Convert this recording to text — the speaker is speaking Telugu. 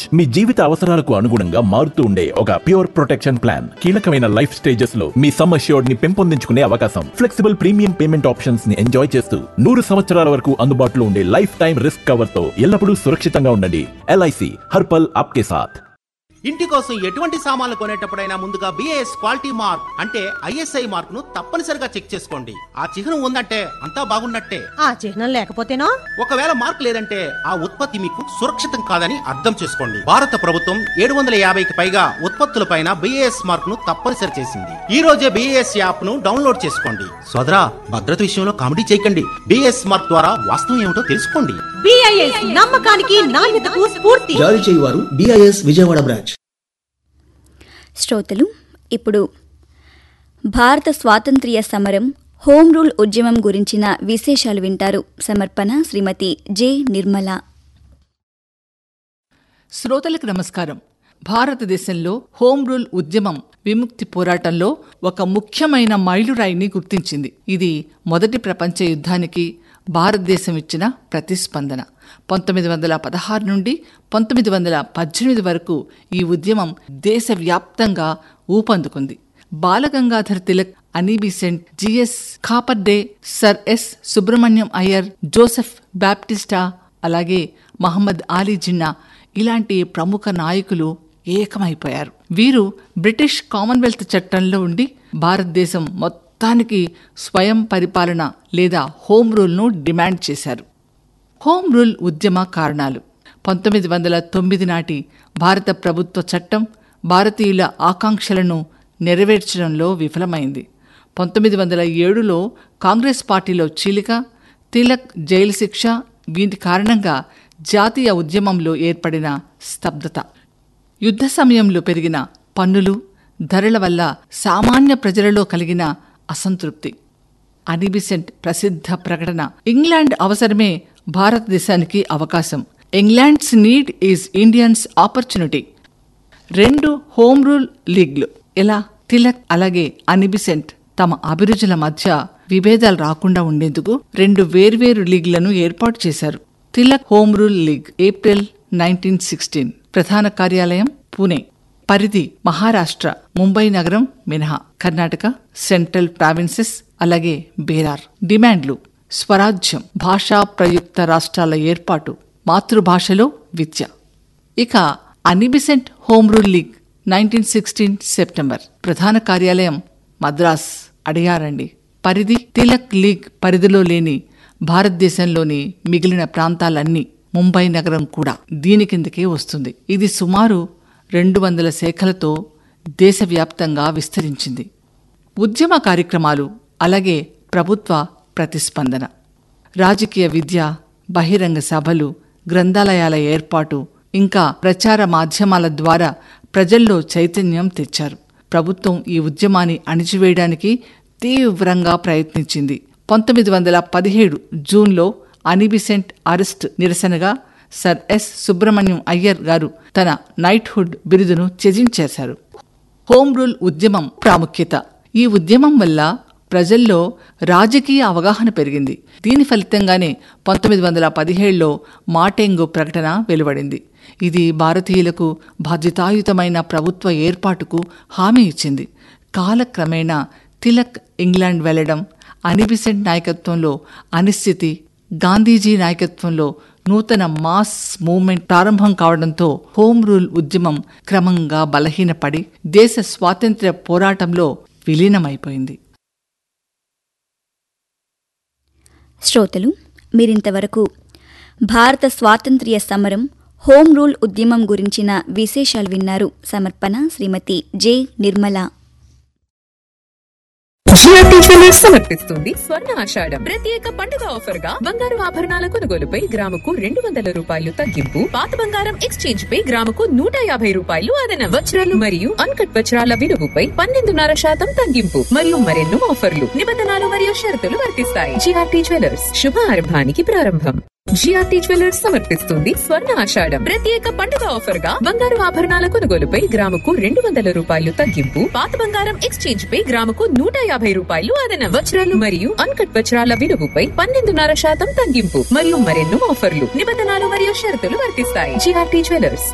మీ జీవిత అవసరాలకు అనుగుణంగా మారుతూ ఉండే ఒక ప్యూర్ ప్రొటెక్షన్ ప్లాన్ కీలకమైన లైఫ్ స్టేజెస్ లో మీ సమ్ అష్యూర్డ్ ని పెంపొందించుకునే అవకాశం ఫ్లెక్సిబుల్ ప్రీమియం పేమెంట్ ఆప్షన్స్ ని ఎంజాయ్ చేస్తూ నూరు సంవత్సరాల వరకు అందుబాటులో ఉండే లైఫ్ టైం రిస్క్ కవర్ తో ఎల్లప్పుడూ సురక్షితంగా ఉండండి ఎల్ఐసి హర్పల్ ఆప్కే సాథ్ ఇంటి కోసం ఎటువంటి సామాన్లు కొనేటప్పుడైనా ముందుగా బిఏఎస్ క్వాలిటీ మార్క్ అంటే ఐఎస్ఐ మార్క్ ను తప్పనిసరిగా చెక్ చేసుకోండి ఆ చిహ్నం ఉందంటే అంతా బాగున్నట్టే ఆ చిహ్నం లేకపోతేనో ఒకవేళ మార్క్ లేదంటే ఆ ఉత్పత్తి మీకు సురక్షితం కాదని అర్థం చేసుకోండి భారత ప్రభుత్వం ఏడు వందల యాభైకి పైగా ఉత్పత్తులపైన బిఏఎస్ మార్క్ ను తప్పనిసరి చేసింది ఈ రోజే బిఏఎస్ యాప్ ను డౌన్లోడ్ చేసుకోండి సోదరా భద్రత విషయంలో కామెడీ చేయకండి బిఏఎస్ మార్క్ ద్వారా వాస్తవం ఏమిటో తెలుసుకోండి బిఐఎస్ నమ్మకానికి నాణ్యతకు స్ఫూర్తి జారీ చేయువారు డిఐఎస్ విజయవాడ బ్రాంచ్ శ్రోతలు ఇప్పుడు భారత స్వాతంత్ర్య సమరం హోం రూల్ ఉద్యమం గురించిన విశేషాలు వింటారు సమర్పణ శ్రీమతి జె నిర్మల శ్రోతలకు నమస్కారం భారతదేశంలో హోం రూల్ ఉద్యమం విముక్తి పోరాటంలో ఒక ముఖ్యమైన మైలురాయిని గుర్తించింది ఇది మొదటి ప్రపంచ యుద్ధానికి భారతదేశం ఇచ్చిన ప్రతిస్పందన పంతొమ్మిది వందల పదహారు నుండి పంతొమ్మిది వందల పద్దెనిమిది వరకు ఈ ఉద్యమం దేశవ్యాప్తంగా ఊపందుకుంది Balgangadhar Tilak Annie Besant G S Khaparde sir S Subrahmanyam Iyer Joseph Baptista అలాగే మహమ్మద్ ఆలీ జిన్నా ఇలాంటి ప్రముఖ నాయకులు ఏకమైపోయారు వీరు బ్రిటిష్ కామన్వెల్త్ చట్టంలో ఉండి భారతదేశం మొత్తానికి స్వయం పరిపాలన లేదా హోం రూల్ను డిమాండ్ చేశారు హోం రూల్ ఉద్యమ కారణాలు పంతొమ్మిది వందల తొమ్మిది నాటి భారత ప్రభుత్వ చట్టం భారతీయుల ఆకాంక్షలను నెరవేర్చడంలో విఫలమైంది పంతొమ్మిది వందల ఏడులో కాంగ్రెస్ పార్టీలో చీలిక తిలక్ జైలు శిక్ష వీటి కారణంగా జాతీయ ఉద్యమంలో ఏర్పడిన స్తబ్దత యుద్ధ సమయంలో పెరిగిన పన్నులు ధరల వల్ల సామాన్య ప్రజలలో కలిగిన అసంతృప్తి అనిబిసెంట్ ప్రసిద్ధ ప్రకటన ఇంగ్లాండ్ అవసరమే భారతదేశానికి అవకాశం England's need is Indians opportunity రెండు హోమ్ రూల్ లీగ్లు ఎలా తిలక్ అలాగే అనిబిసెంట్ తమ అభిరుచుల మధ్య విభేదాలు రాకుండా ఉండేందుకు రెండు వేర్వేరు లీగ్లను ఏర్పాటు చేశారు Tilak home rule league April nineteen sixteen ప్రధాన కార్యాలయం పూణే పరిధి మహారాష్ట్ర ముంబై నగరం మినహా కర్ణాటక సెంట్రల్ ప్రావిన్సెస్ అలాగే బీరార్ డిమాండ్లు స్వరాజ్యం భాషా ప్రయుక్త రాష్ట్రాల ఏర్పాటు మాతృభాషలో విద్య ఇక Annie Besant home rule league nineteen sixteen September ప్రధాన కార్యాలయం మద్రాస్ అడియారండి పరిధి తిలక్ లీగ్ పరిధిలో లేని భారతదేశంలోని మిగిలిన ప్రాంతాలన్నీ ముంబై నగరం కూడా దీని కిందకే వస్తుంది ఇది సుమారు రెండు వందల శాఖలతో దేశవ్యాప్తంగా విస్తరించింది ఉద్యమ కార్యక్రమాలు అలాగే ప్రభుత్వ ప్రతిస్పందన రాజకీయ విద్య బహిరంగ సభలు గ్రంథాలయాల ఏర్పాటు ఇంకా ప్రచార మాధ్యమాల ద్వారా ప్రజల్లో చైతన్యం తెచ్చారు ప్రభుత్వం ఈ ఉద్యమాన్ని అణిచివేయడానికి తీవ్రంగా ప్రయత్నించింది పంతొమ్మిది వందల పదిహేడు జూన్లో అనిబిసెంట్ అరెస్ట్ నిరసనగా సర్ ఎస్ సుబ్రహ్మణ్యం అయ్యర్ గారు తన నైట్హుడ్ బిరుదును త్యజించేశారు హోం రూల్ ఉద్యమం ప్రాముఖ్యత ఈ ఉద్యమం వల్ల ప్రజల్లో రాజకీయ అవగాహన పెరిగింది దీని ఫలితంగానే పంతొమ్మిది వందల పదిహేడులో మాటెంగు ప్రకటన వెలువడింది ఇది భారతీయులకు బాధ్యతాయుతమైన ప్రభుత్వ ఏర్పాటుకు హామీ ఇచ్చింది కాలక్రమేణా తిలక్ ఇంగ్లాండ్ వెళ్లడం అనిబిసెంట్ నాయకత్వంలో అనిశ్చితి గాంధీజీ నాయకత్వంలో నూతన మాస్ మూవ్మెంట్ ప్రారంభం కావడంతో హోం రూల్ ఉద్యమం క్రమంగా బలహీనపడి దేశ స్వాతంత్ర్య పోరాటంలో విలీనమైపోయింది శ్రోతలు మీరింతవరకు భారత స్వాతంత్ర్య సమరం హోం రూల్ ఉద్యమం గురించిన విశేషాలు విన్నారు సమర్పణ Shrimati J Nirmala GRT jewellers సమర్పిస్తుంది స్వర్ణ ఆషాఢం ప్రత్యేక పండుగ ఆఫర్ గా బంగారు ఆభరణాల కొనుగోలుపై గ్రాముకు రెండు వందల రూపాయలు తగ్గింపు పాత బంగారం ఎక్స్చేంజ్ పై గ్రాముకు నూట యాభై రూపాయలు అదనం వజ్రాలు మరియు అన్కట్ వజ్రాల విలువపై పన్నెండున్నర శాతం తగ్గింపు మరియు మరెన్నో ఆఫర్లు నిబంధనలు మరియు షరతులు వర్తిస్తాయి జిఆర్టీ జ్యువెలర్స్ శుభ ఆరంభానికి ప్రారంభం జిఆర్టీ జ్యువెలర్స్ సమర్పిస్తుంది స్వర్ణ ఆషాఢం ప్రత్యేక పండుగ ఆఫర్ గా బంగారు ఆభరణాల కొనుగోలుపై గ్రాముకు రెండు వందల రూపాయలు తగ్గింపు పాత బంగారం ఎక్స్చేంజ్ పై గ్రాముకు నూట యాభై రూపాయలు అదనం వజ్రాలు మరియు అన్కట్ వజ్రాల విలువపై పన్నెండున్నర శాతం తగ్గింపు మరియు మరెన్నో ఆఫర్లు నిబంధనలు మరియు షరతులు వర్తిస్తాయి జిఆర్టీ జ్యువెలర్స్